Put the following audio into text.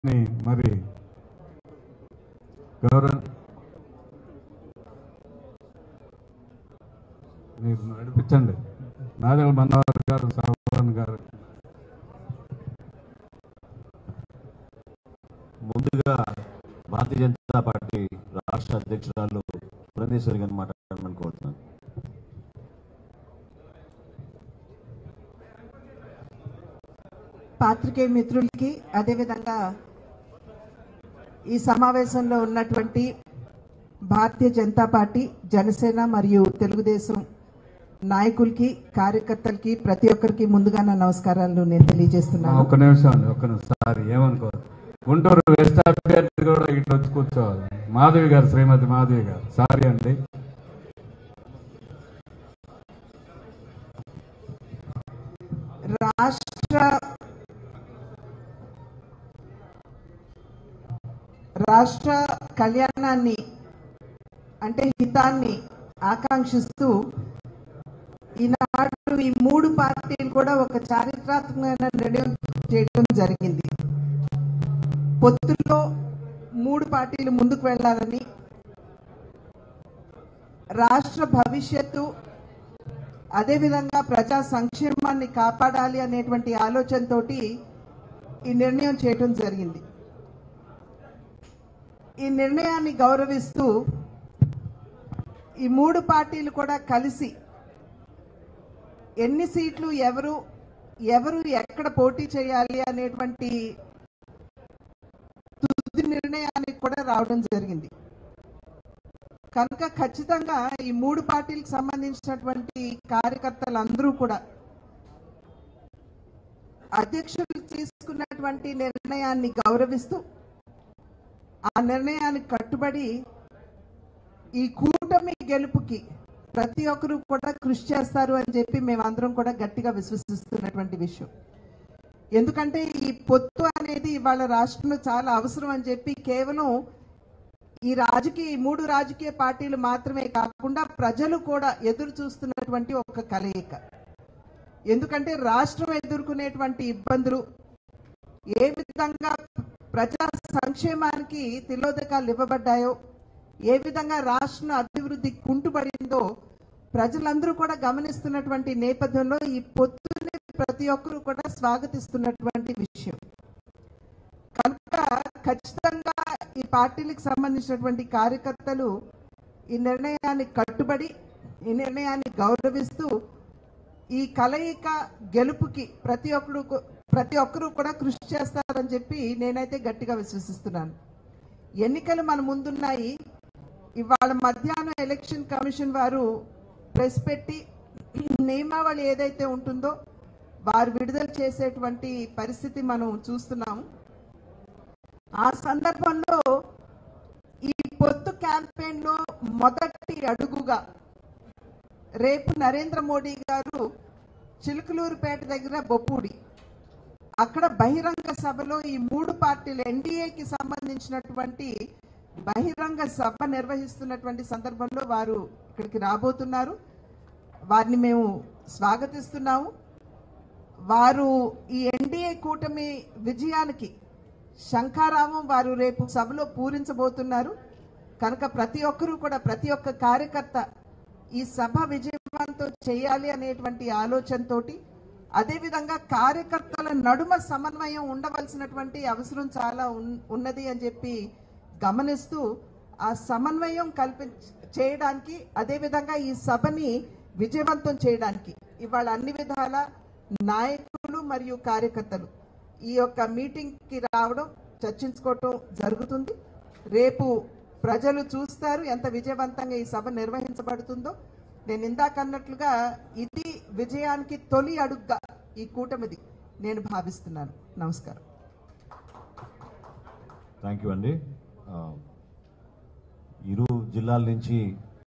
కార్యక్రమాన్ని మరి గౌరవ మీరు నడిపించండి నాదెల మనోహర్ గారు సావన్ గారు ముందుగా భారతీయ జనతా పార్టీ రాష్ట్ర అధ్యక్షురాలు పురంధేశ్వరి గారిని మాట్లాడమని కోరుతున్నాను పాత్రికేయ మిత్రులకి అదేవిధంగా ఈ సమావేశంలో ఉన్నటువంటి భారతీయ జనతా పార్టీ జనసేన మరియు తెలుగుదేశం నాయకులకి కార్యకర్తలకి ప్రతి ఒక్కరికి ముందుగా నా నమస్కారాలు నేను తెలియజేస్తున్నాను ఒక్క నిమిషం అండి ఒక్క నిమిషం సారీ ఏమనుకోరు గుంటూరు వెస్ట్ అభ్యర్థి కూడా ఇట్లా వచ్చి కూర్చోవాలి మాధవి గారు శ్రీమతి మాధవి గారు సారీ అండి రాష్ట్ర రాష్ట్ర కళ్యాణాన్ని అంటే హితాన్ని ఆకాంక్షిస్తూ ఈనాడు ఈ మూడు పార్టీలు కూడా ఒక చారిత్రాత్మకమైన నిర్ణయం చేయడం జరిగింది పొత్తులో మూడు పార్టీలు ముందుకు వెళ్ళాలని రాష్ట్ర భవిష్యత్తు అదేవిధంగా ప్రజా సంక్షేమాన్ని కాపాడాలి అనేటువంటి ఆలోచనతోటి ఈ నిర్ణయం చేయడం జరిగింది ఈ నిర్ణయాన్ని గౌరవిస్తూ ఈ మూడు పార్టీలు కూడా కలిసి ఎన్ని సీట్లు ఎవరు ఎవరు ఎక్కడ పోటీ చేయాలి అనేటువంటి తుది నిర్ణయానికి కూడా రావడం జరిగింది కనుక ఖచ్చితంగా ఈ మూడు పార్టీలకు సంబంధించినటువంటి కార్యకర్తలందరూ కూడా అధ్యక్షులు తీసుకున్నటువంటి నిర్ణయాన్ని గౌరవిస్తూ ఆ నిర్ణయానికి కట్టుబడి ఈ కూటమి గెలుపుకి ప్రతి ఒక్కరూ కూడా కృషి చేస్తారు అని చెప్పి మేమందరం కూడా గట్టిగా విశ్వసిస్తున్నటువంటి విషయం ఎందుకంటే ఈ పొత్తు అనేది ఇవాళ రాష్ట్రంలో చాలా అవసరం అని చెప్పి కేవలం ఈ రాజకీయ ఈ మూడు రాజకీయ పార్టీలు మాత్రమే కాకుండా ప్రజలు కూడా ఎదురు చూస్తున్నటువంటి ఒక కలయిక ఎందుకంటే రాష్ట్రం ఎదుర్కొనేటువంటి ఇబ్బందులు ఏ విధంగా ప్రజా సంక్షేమానికి తిలోదకాలు ఇవ్వబడ్డాయో ఏ విధంగా రాష్ట్రం అభివృద్ధి కుంటుపడిందో ప్రజలందరూ కూడా గమనిస్తున్నటువంటి నేపథ్యంలో ఈ పొత్తుని ప్రతి ఒక్కరూ కూడా స్వాగతిస్తున్నటువంటి విషయం కనుక ఖచ్చితంగా ఈ పార్టీలకు సంబంధించినటువంటి కార్యకర్తలు ఈ నిర్ణయాన్ని కట్టుబడి ఈ నిర్ణయాన్ని గౌరవిస్తూ ఈ కలయిక గెలుపుకి ప్రతి ఒక్కరు ప్రతి ఒక్కరూ కూడా కృషి చేస్తారని చెప్పి నేనైతే గట్టిగా విశ్వసిస్తున్నాను ఎన్నికలు మన ముందున్నాయి ఇవాళ మధ్యాహ్నం ఎలక్షన్ కమిషన్ వారు ప్రెస్ పెట్టి నియమావళి ఏదైతే ఉంటుందో వారు విడుదల చేసేటువంటి పరిస్థితి మనం చూస్తున్నాము ఆ సందర్భంలో ఈ పొత్తు క్యాంపెయిన్ లో మొదటి అడుగుగా రేపు నరేంద్ర మోడీ గారు చిలుకలూరుపేట దగ్గర బొప్పూడి అక్కడ బహిరంగ సభలో ఈ మూడు పార్టీలు ఎన్డీఏకి సంబంధించినటువంటి బహిరంగ సభ నిర్వహిస్తున్నటువంటి సందర్భంలో వారు ఇక్కడికి రాబోతున్నారు వారిని మేము స్వాగతిస్తున్నాము వారు ఈ ఎన్డీఏ కూటమి విజయానికి శంఖారామం వారు రేపు సభలో పూరించబోతున్నారు కనుక ప్రతి ఒక్కరూ కూడా ప్రతి ఒక్క కార్యకర్త ఈ సభ విజయవంతం చేయాలి అనేటువంటి ఆలోచనతోటి అదేవిధంగా కార్యకర్తల నడుమ సమన్వయం ఉండవలసినటువంటి అవసరం చాలా ఉన్- ఉన్నది అని చెప్పి గమనిస్తూ ఆ సమన్వయం కల్పి చేయడానికి అదేవిధంగా ఈ సభని విజయవంతం చేయడానికి ఇవాళ అన్ని విధాల నాయకులు మరియు కార్యకర్తలు ఈ యొక్క మీటింగ్కి రావడం చర్చించుకోవటం జరుగుతుంది రేపు ప్రజలు చూస్తారు ఎంత విజయవంతంగా ఈ సభ నిర్వహించబడుతుందో నేను ఇందాక అన్నట్లుగా ఇది విజయానికి తొలి అడుగ్గా ఈ కూటమిది నేను భావిస్తున్నాను నమస్కారం థ్యాంక్ యూ అండి ఆ, ఇరు జిల్లాల నుంచి